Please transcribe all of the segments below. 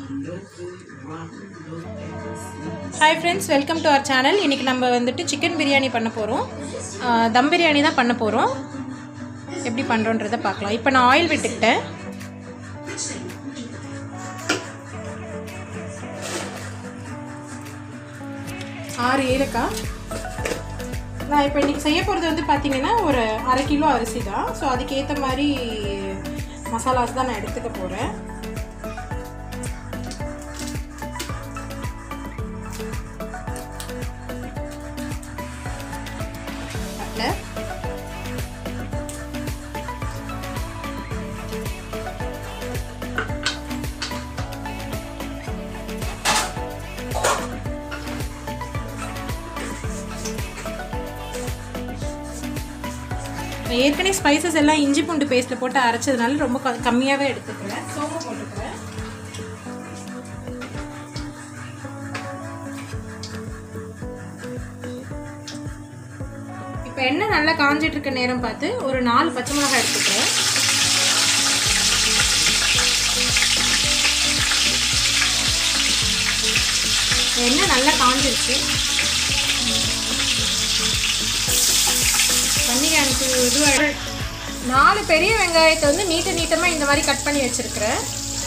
Hi friends welcome to our channel இன்றைக்கி நம்ம வந்துட்டு சிக்கன் பிரியாணி பண்ண போகிறோம் தம் பிரியாணி தான் பண்ண போகிறோம் எப்படி பண்ணுறோன்றதை பார்க்கலாம் இப்போ நான் ஆயில் விட்டுக்கிட்டேன் ஆறு ஏலக்காய் நான் இப்போ இன்றைக்கி செய்ய போகிறது வந்து பார்த்தீங்கன்னா ஒரு அரை கிலோ அரிசி தான் ஸோ அதுக்கேற்ற மாதிரி மசாலாஸ் தான் நான் எடுத்துக்க போகிறேன் பட்டை நான் ஏற்கனவே ஸ்பைசஸ் எல்லாம் இஞ்சி பூண்டு பேஸ்ட்டில் போட்டு அரைச்சதுனால ரொம்ப க- கம்மியாகவே எடுத்துக்கிறேன் சோம்பு போட்டுக்கிறேன் இப்போ எண்ணெய் நல்லா காஞ்சிட்டு இருக்க நேரம் பார்த்து ஒரு நாலு பச்சை மிளகாய் எடுத்துக்கிறேன் எண்ணெய் நல்லா காஞ்சிருச்சு பன்னீர் எனக்கு இது நாலு பெரிய வெங்காயத்தை வந்து நீட்ட நீட்டமாக இந்த மாதிரி கட் பண்ணி வச்சுருக்கிறேன்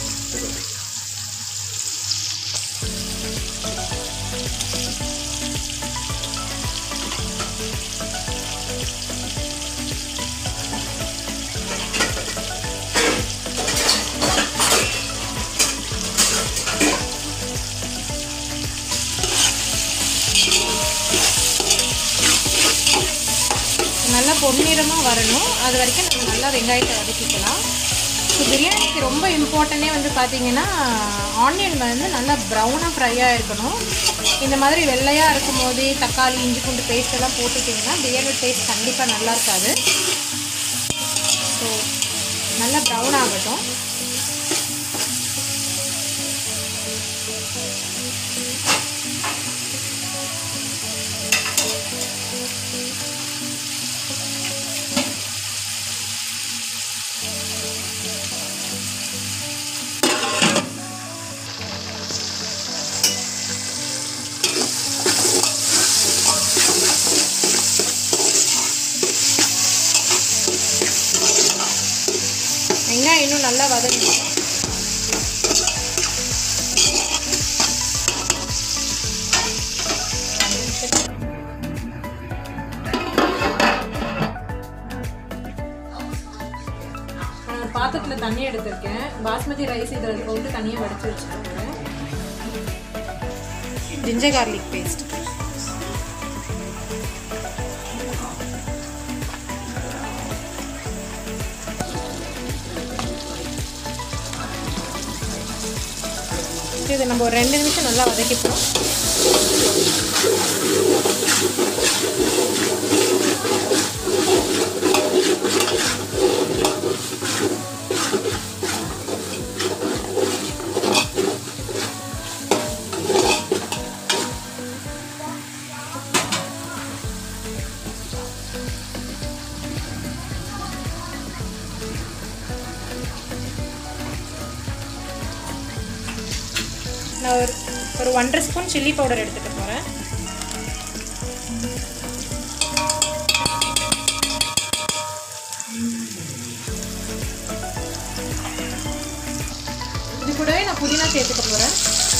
நல்லா பொன்னிறமாக வரணும் அது வரைக்கும் நம்ம நல்லா வெங்காயத்தை வதக்கிக்கலாம் ஸோ பிரியாணிக்கு ரொம்ப இம்பார்ட்டனே வந்து பார்த்தீங்கன்னா ஆனியன் வந்து நல்லா ப்ரௌனாக ஃப்ரையாக இருக்கணும் இந்த மாதிரி வெள்ளையாக இருக்கும் போதே தக்காளி இஞ்சி பூண்டு பேஸ்ட் எல்லாம் போட்டுட்டிங்கன்னா பிரியாணி டேஸ்ட் கண்டிப்பாக நல்லா இருக்காது ஸோ நல்லா ப்ரௌன் ஆகட்டும் வெங்காயம் இன்னும் நல்லா வதங்கணும் நான் ஒரு பாத்திரத்தில் தண்ணி எடுத்திருக்கேன் பாஸ்மதி ரைஸ் இதில் போட்டு தண்ணியை வடித்து வச்சுருக்கேன் ஜிஞ்சர் கார்லிக் பேஸ்ட் இதை நம்ம ஒரு ரெண்டு நிமிஷம் நல்லா வதக்கிப்போம் நான் ஒரு ஒரு ஒன்றரை ஸ்பூன் சில்லி பவுடர் எடுத்துக்க போகிறேன் இது கூடவே நான் புதினா சேர்த்துக்க போகிறேன்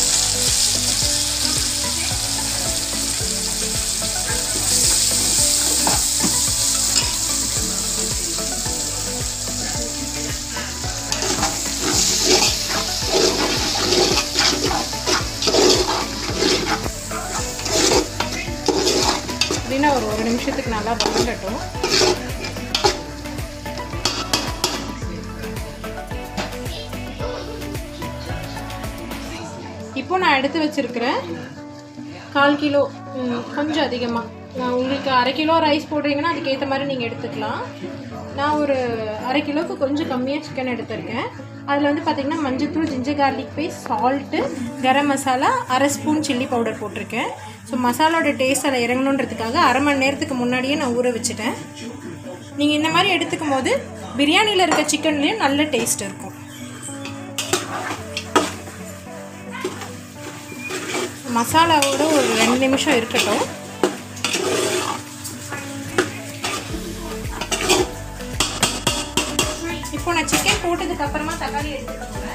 புதினா ஒரு ஒரு நிமிஷத்துக்கு நல்லா வதங்கட்டும் இப்போ நான் எடுத்து வச்சிருக்கிறேன் கால் கிலோ ம், கொஞ்சம் அதிகமாக நான் உங்களுக்கு அரை கிலோ ரைஸ் போடுறீங்கன்னா அதுக்கேற்ற மாதிரி நீங்கள் எடுத்துக்கலாம் நான் ஒரு அரை கிலோவுக்கு கொஞ்சம் கம்மியாக சிக்கன் எடுத்திருக்கேன் அதில் வந்து பார்த்திங்கன்னா மஞ்சத்தூள் ginger garlic paste salt garam masala அரை ஸ்பூன் சில்லி பவுடர் போட்டிருக்கேன் ஸோ மசாலாவோட டேஸ்ட் அதில் இறங்கணுன்றதுக்காக அரை மணி நேரத்துக்கு முன்னாடியே நான் ஊற வச்சுட்டேன் நீங்கள் இந்த மாதிரி எடுத்துக்கும் போது பிரியாணியில் இருக்க சிக்கன்லேயும் நல்ல டேஸ்ட் இருக்கும் மசாலாவோட ஒரு ரெண்டு நிமிஷம் இருக்கட்டும் இப்போ நான் சிக்கன் போட்டதுக்கு அப்புறமா தக்காளி எடுத்துக்க போகிறேன்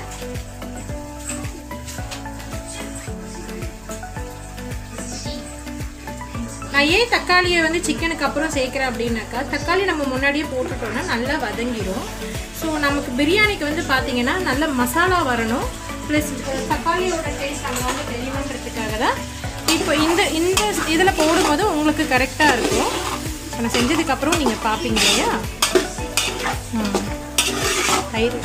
நான் ஏன் தக்காளியை வந்து சிக்கனுக்கு அப்புறம் சேர்க்குறேன் அப்படின்னாக்கா தக்காளி நம்ம முன்னாடியே போட்டுட்டோம்னா நல்லா வதங்கிடும் ஸோ நமக்கு பிரியாணிக்கு வந்து பார்த்தீங்கன்னா நல்ல மசாலா வரணும் ப்ளஸ் தக்காளியோட டேஸ்ட் நம்ம வந்து தெரியணுன்றதுக்காக தான் இப்போ இந்த இந்த இதில் போடும்போது உங்களுக்கு கரெக்டாக இருக்கும் இப்போ நான் செஞ்சதுக்கப்புறம் நீங்கள் பார்ப்பீங்க இல்லையா ம். தயிர்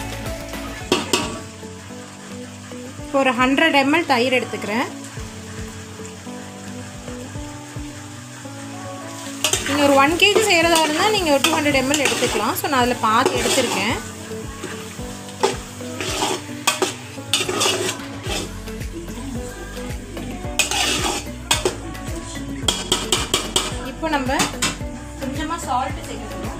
இப்போ ஒரு ஹண்ட்ரட் எம்எல் தயிர் எடுத்துக்கிறேன் நீங்கள் ஒரு ஒன் கேஜி செய்கிறதா இருந்தால் நீங்கள் ஒரு டூ ஹண்ட்ரட் எம்எல் எடுத்துக்கலாம் ஸோ நான் அதில் பார்த்து எடுத்திருக்கேன் இப்போ நம்ம கொஞ்சமாக சால்ட்டு சேர்க்கணும்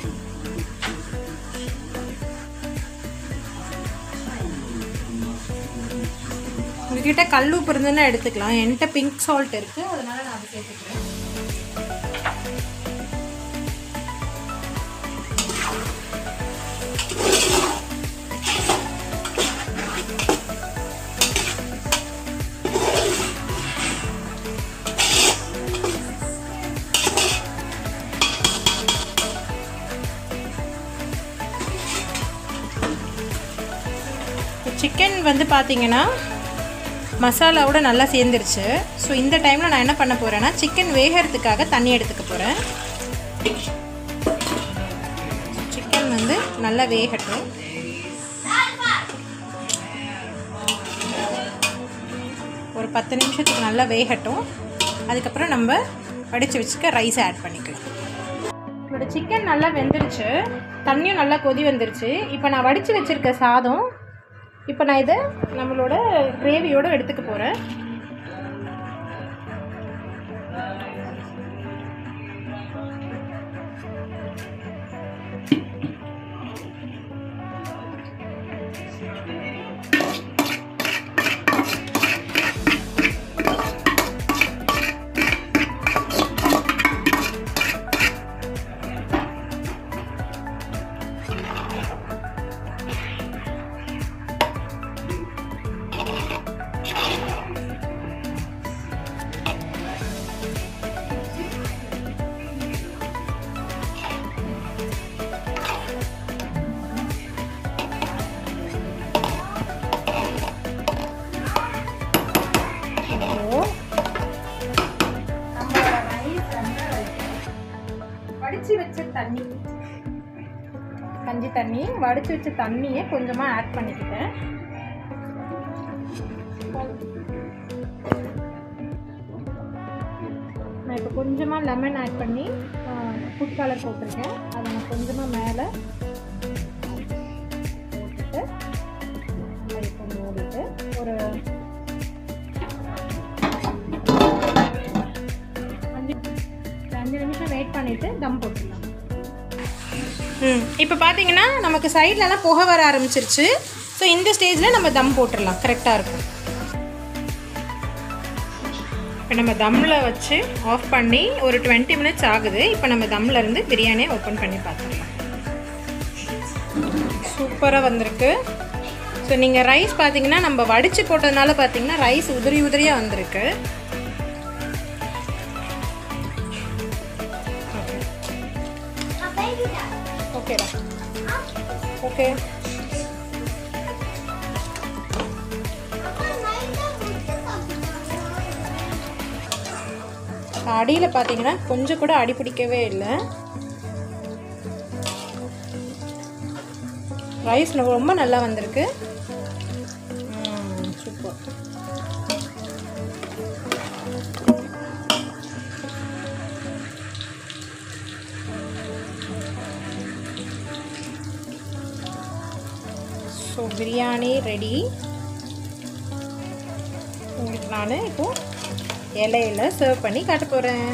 உங்ககிட்ட கல் உப்பு இருந்ததுன்னா எடுத்துக்கலாம் என்கிட்ட பிங்க் சால்ட் இருக்குது அதனால நான் அதை சேர்த்துக்கிறேன் சிக்கன் வந்து பார்த்தீங்கன்னா மசாலாவோட நல்லா சேர்ந்துருச்சு ஸோ இந்த டைமில் நான் என்ன பண்ண போகிறேன்னா சிக்கன் வேகிறதுக்காக தண்ணி எடுத்துக்க போகிறேன் சிக்கன் வந்து நல்லா வேகட்டும் ஒரு பத்து நிமிஷத்துக்கு நல்லா வேகட்டும் அதுக்கப்புறம் நம்ம வடித்து வச்சுக்க ரைஸ் ஆட் பண்ணிக்கலாம் என்னோட சிக்கன் நல்லா வெந்துருச்சு தண்ணியும் நல்லா கொதி வந்துருச்சு இப்போ நான் வடித்து வச்சுருக்க சாதம் இப்போ நான் இதை நம்மளோட கிரேவியோடு எடுத்துக்க போகிறேன் வடிச்சு வச்ச தண்ணி கஞ்சி தண்ணி வடிச்சு வச்ச தண்ணியை கொஞ்சமாக ஆட் பண்ணிக்கிட்டேன் நான் இப்போ கொஞ்சமாக லெமன் ஆட் பண்ணி ஃபுட் கலர் போட்டிருக்கேன் அதை நான் கொஞ்சமாக மேலே போட்டுட்டு நம்ம இப்போ மூடிட்டு ஒரு அஞ்சு அஞ்சு நிமிஷம் வெயிட் பண்ணிவிட்டு தம் போட்டுடலாம் ம் இப்போ பார்த்தீங்கன்னா நமக்கு சைட்லலாம் புகை வர ஆரம்பிச்சிருச்சு ஸோ இந்த ஸ்டேஜில் நம்ம தம் போட்டுடலாம் கரெக்டாக இருக்கும் இப்போ நம்ம தம்மில் வச்சு ஆஃப் பண்ணி ஒரு டுவெண்ட்டி மினிட்ஸ் ஆகுது இப்போ நம்ம தம்மில் இருந்து பிரியாணியை ஓப்பன் பண்ணி பார்த்துடலாம் சூப்பராக வந்திருக்கு ஸோ நீங்கள் ரைஸ் பார்த்தீங்கன்னா நம்ம வடித்து போட்டதுனால பார்த்தீங்கன்னா ரைஸ் உதிரி உதிரியாக வந்திருக்கு ஓகேடா ஓகே அடியில் பார்த்தீங்கன்னா கொஞ்சம் கூட அடி பிடிக்கவே இல்லை ரைஸ் ரொம்ப நல்லா வந்திருக்கு சூப்பர் ஸோ பிரியாணி ரெடி உங்களுக்கு நான் இப்போது இலையில சர்வ் பண்ணி காட்ட போகிறேன்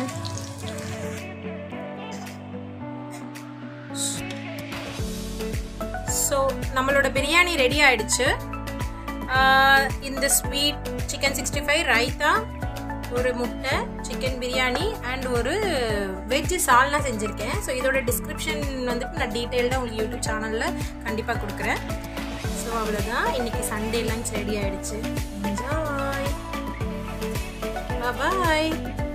ஸோ நம்மளோட பிரியாணி ரெடி ஆயிடுச்சு இந்த sweet chicken sixty five raita ஒரு முட்டை சிக்கன் பிரியாணி அண்ட் ஒரு வெஜ்ஜு சால்னா செஞ்சுருக்கேன் ஸோ இதோட டிஸ்கிரிப்ஷன் வந்துட்டு நான் டீட்டெயில்டாக உங்களுக்கு யூடியூப் சேனலில் கண்டிப்பாக கொடுக்குறேன் ஸோ அவ்வளோதான் இன்றைக்கி சண்டே லஞ்ச் ரெடி ஆகிடுச்சு என்ஜாய் பாய்